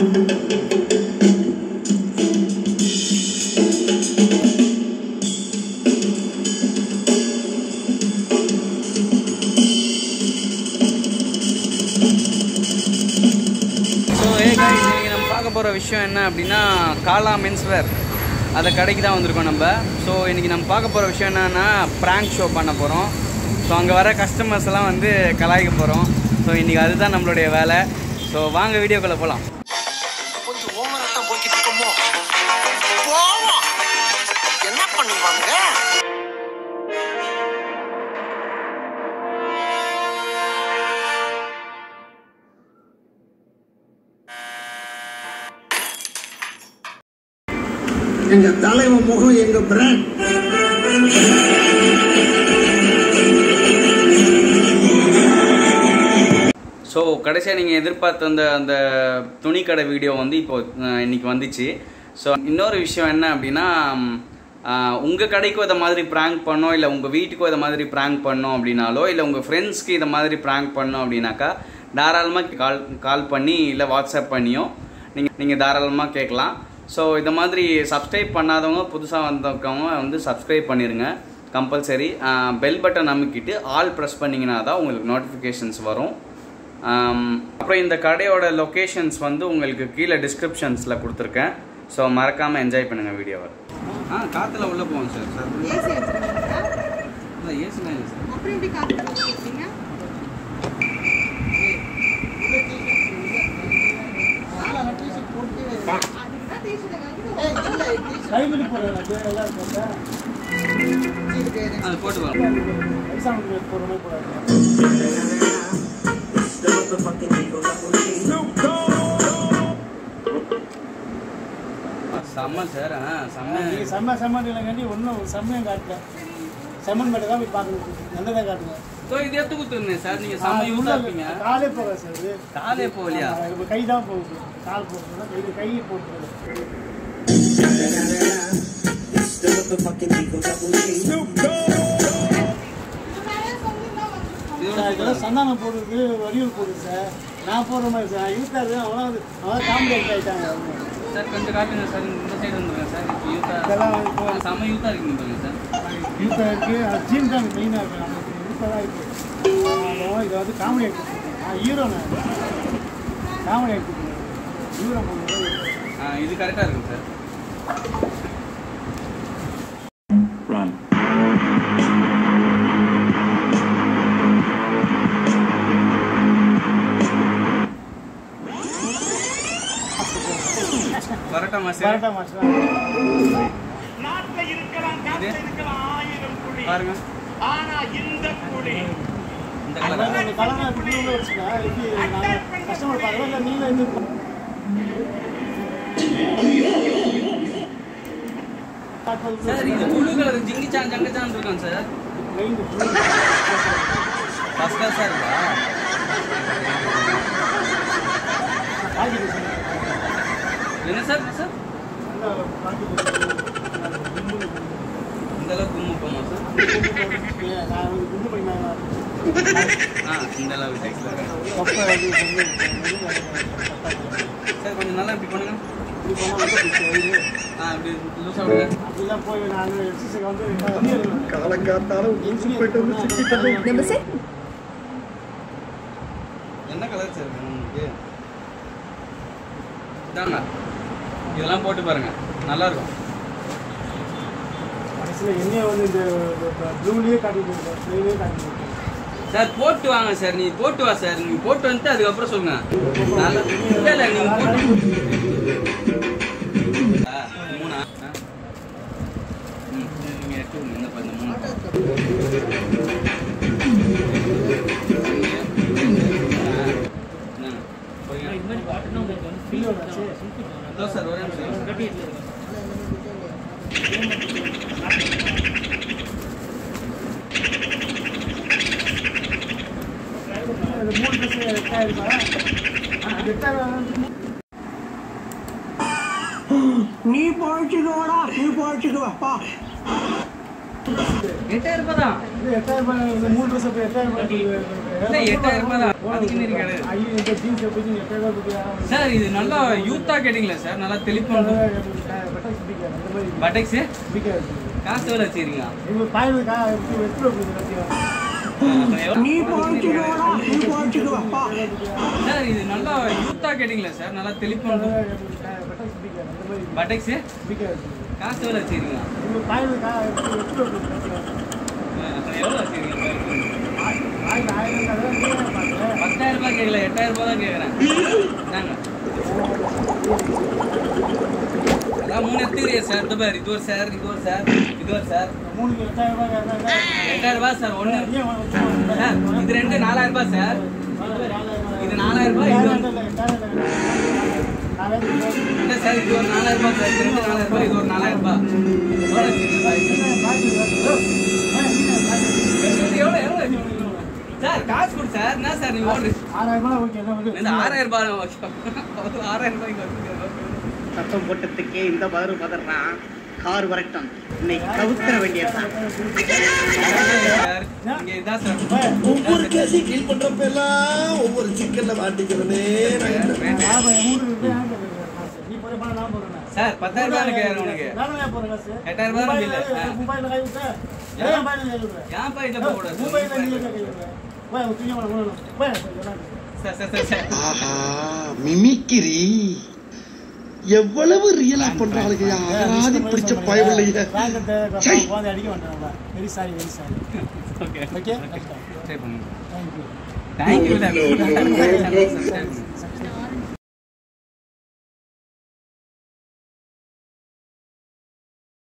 So ஏ guys இன்னைக்கு நம்ம பார்க்க போகிற விஷயம் என்ன அப்படின்னா காலா மென்ஸ்வேர் அந்த கடைக்கு தான் வந்திருக்கோம் நம்ம ஸோ இன்றைக்கி நம்ம பார்க்க போகிற விஷயம் என்னன்னா ப்ராங்க் ஷோ பண்ண போகிறோம் ஸோ அங்கே வர கஸ்டமர்ஸ் எல்லாம் வந்து கலாய்க்க போகிறோம் ஸோ இன்றைக்கி அதுதான் நம்மளுடைய வேலை ஸோ வாங்க வீடியோக்குள்ளே போகலாம் கொஞ்சம் ஓவரா தான் போய்கிட்டு இருக்கோமோ போவோம் என்ன பண்ணுவாங்க எங்க தலைவன் முகம் எங்க பிராண்ட் ஸோ கடைசியாக நீங்கள் எதிர்பார்த்த அந்த அந்த துணிக்கடை வீடியோ வந்து இப்போ அஹ், இன்னைக்கு வந்துச்சு ஸோ இன்னொரு விஷயம் என்ன அப்படின்னா உங்கள் கடைக்கும் இதை மாதிரி ப்ராங்க் பண்ணோம் இல்லை உங்கள் வீட்டுக்கும் இதை மாதிரி ப்ராங்க் பண்ணோம் அப்படின்னாலோ இல்லை உங்கள் ஃப்ரெண்ட்ஸ்க்கு இதை மாதிரி ப்ராங்க் பண்ணோம் அப்படின்னாக்கா தாராளமாக கால் கால் பண்ணி இல்லை வாட்ஸ்அப் பண்ணியோ நீங்கள் நீங்கள் தாராளமாக கேட்கலாம் ஸோ இந்த மாதிரி சப்ஸ்கிரைப் பண்ணாதவங்க புதுசாக வந்தவங்க வந்து சப்ஸ்கிரைப் பண்ணிடுங்க கம்பல்சரி பெல் பட்டன் அமுக்கிட்டு ஆல் ப்ரெஸ் பண்ணிங்கன்னா தான் உங்களுக்கு நோட்டிஃபிகேஷன்ஸ் வரும் ஆம், அப்புறம் இந்த கடையோட லொக்கேஷன்ஸ் வந்து உங்களுக்கு கீழே டிஸ்கிரிப்ஷன்ஸில் கொடுத்துருக்கேன் ஸோ மறக்காமல் என்ஜாய் பண்ணுங்கள் வீடியோவை ஆ காற்றுல உள்ளே போவோம் சார் சார் ஏசி வச்சிருக்கீங்களா இல்லை ஏசிலாம் இல்லை சார் அப்புறம் எப்படி காத்து வச்சிருக்கீங்க அதுக்குதான் டீஷர்ட் அது போட்டு வரோம் செம்ம சார் ஆ செம்ம நீங்க செம்ம செம்மன் இல்லைங்காண்டி ஒன்றும் செம்மையும் காட்டல செம்மன் மட்டும் தான் போய் பார்க்கணும் நல்லதாக காட்டுங்க ஸோ இது எடுத்து கொடுத்துருந்தேன் சார் நீங்கள் செம்ம யூஸாக இருப்பீங்க காலே போகாது சார் இது காலே போகலையா ஆமா, இப்ப கை தான் போகுது கால் போகுது கை கை போட்டுருது சார், இதெல்லாம் சந்தானம் போடுறது வடிவல் போடுது சார் நான் போடுற மாதிரி சார் யூத்தாரு அவன் அவன் காமெடி ஆக்ட் ஆகிட்டாங்க அவங்க சார் கொஞ்சம் காட்டுங்க சார் இந்த சைடு வந்துருங்க சார் இப்போ இதெல்லாம் யூத்தா இப்போ செம்ம யூத்தாக இருக்குங்க பாருங்க சார் யூத்தா இருக்கு அது ஜீன் தான் மெயினாக இருக்கு நமக்கு யூத்தா தான் இருக்கு அப்புறம் இதை வந்து காமெடி ஆக்ட் நான் ஹீரோ நான் காமெடி ஆக்ட் ஹீரோ பண்ணுறது ஆ இது கரெக்டாக இருக்கும் சார் வரட்டாமா சார் கரெக்டாக மாஸ்டர் பாருங்க இந்த கலர் அந்த கலரை இப்படி உள்ள வச்சுக்கா எப்படி நான் கஸ்டமர் பார்க்கலாம் இல்லை நீங்களே இது சார் இது ப்ளூ கலர் ஜிங்கிச்சான் ஜங்கச்சான் இருக்கான் சார் ஃபர்ஸ்ட் கிளாஸாக இருக்கா என்ன சார் சார் இந்த அளவுக்கு கும்மு போமா சார் ஆ இந்த அளவுக்கு சைஸில் இருக்கேன் சார் கொஞ்சம் நல்லா இப்படி பண்ணுங்க ஆ இப்படி லூஸாக விடுங்க அப்படிலாம் போய் நான் எக்ஸசைஸ் வந்து காலங்காத்தால ஊசி போயிட்டு வந்து சிக்கிட்டு என்ன கலர் சார் வேணும் உங்களுக்கு இதாங்க இதெல்லாம் போட்டு பாருங்க நல்லா இருக்கும் கடைசியில் என்னைய வந்து இந்த ப்ளூலேயே காட்டிட்டு இருக்கேன் ப்ளூலேயே காட்டிட்டு இருக்கேன் சார் போட்டு வாங்க சார் நீ போட்டு வா சார் நீங்க போட்டு வந்துட்டு அதுக்கப்புறம் சொல்லுங்க நல்லா இல்ல இல்ல நீங்க போட்டு ஆ, மூணா ஆ. ம், நீங்க எடுத்து விடுங்க, இந்த பாரு, இந்த மூணு ஆ, இந்தாங்க. போய்ங்க. ஃபீலோடாச்சு இதோ சார் ஒரே நிமிஷம் இது மூணு ட்ரெஸ் எட்டாயிருப்பா எட்டாயிரம் நீ பழச்சுக்குவாடா நீ பழச்சுக்குவாப்பா எட்டாயிரம் ரூபாய் தான் இது எட்டாயிரம் ரூபாய் இந்த மூணு ட்ரெஸ் அப்போ எட்டாயிரம் ரூபாய் இல்ல, எட்டாயிரம் ரூபாய் தான். அதுக்கு மீறி கிடையாது. ஐயோ இந்த ஜீன்ஸ் எப்படி நீங்க எட்டாயிரம் ரூபாய் கொடுக்குறீங்க? சார் இது நல்லா யூத்தா கேட்டிங்களா சார் நல்லா தெளிப்பா பட்டாசு பிடிக்காது. அந்த மாதிரி பட்டெக்ஸ் பிடிக்காது. காசு எவ்வளோ வச்சுக்கிறீங்க இவங்க பாயிண்ட் கா எப்படி எப்படி கொடுக்குது எல்லாத்தையும்? நீ போச்சுடுவாடா நீ போச்சுடுவாப்பா சார் இது நல்லா யூத்தா கேட்டிங்களா சார் நல்லா தெளிப்பா பட்டாசு பிடிக்காது. அந்த மாதிரி பட்டெக்ஸ் பிடிக்காது. காசு எவ்வளோ வச்சுக்கிறீங்க இவங்க பாயிண்ட் கா எப்படி எப்படி கொடுக்குது எல்லாத்தையும்? எவ்வளோ வச்சுக்கிறீங்க ஆயிரம் ஆயிரம் அதெல்லாம் நீங்க பாருங்க. பத்தாயிரம் ரூபாய் கேட்கல எட்டாயிரம் ரூபாய் தான் கேட்குறேன் நாங்க அதான் மூணு எடுத்துக்கிறீங்க சார் இது பாரு இது ஒரு சார் இது ஒரு சார் இது ஒரு சார் மூணுக்கு எட்டாயிரம் ரூபாய் கேட்கறாங்க. எட்டாயிரம் ரூபாய் சார் ஒன்று ஏன் வாங்க? சார் இது ரெண்டு நாலாயிரம் ரூபாய் சார் இது நாலாயிரம் ரூபாய் இது ஒரு இல்லை சார் இது ஒரு நாலாயிரம் ரூபாய் சார் இது ரெண்டு நாலாயிரம் ரூபாய் இது ஒரு நாலாயிரம் ரூபாய் எவ்வளோ வச்சுக்கிறீங்க? இது எவ்வளோ எவ்வளோ வச்சுக்கிறீங்க? சார் காசு கொடு சார் என்ன சார் நீங்கள் ஓடு இந்த ஆறாயிரம் ரூபாய் ஓகே ஆறாயிரம் ரூபாய்க்கு வச்சுக்கிறேன் சத்தம் போட்டதுக்கே இந்த பாரு பதறான் கார் வரட்டும் இன்னைக்கு கவுத்தர வேண்டியதுதான் சார் இங்க இதான் சார் ஒவ்வொரு கேஸையும் கீழ் பண்றப்ப எல்லாம் ஒவ்வொரு சிக்கல்ல மாட்டிக்கிறனே நான் என்ன சார் பத்தாயிரம் ரூபாய் கேட்குறேன் உனக்கு எட்டாயிரம் ரூபாய் இல்ல. ஏன் பாயிண்ட்ல போக கூடாது சார் சார் சார் சார் ஆஹா மிமிக்கிரி எவ்வளவு ரியலா பண்றாளுங்க யாராவது பிடிச்ச பயவில்லையே சை. அடிக்க வேண்டாம் very sorry very sorry okay okay சரி பண்ணுங்க தேங்க்யூ தேங்க்யூ தேங்க்யூ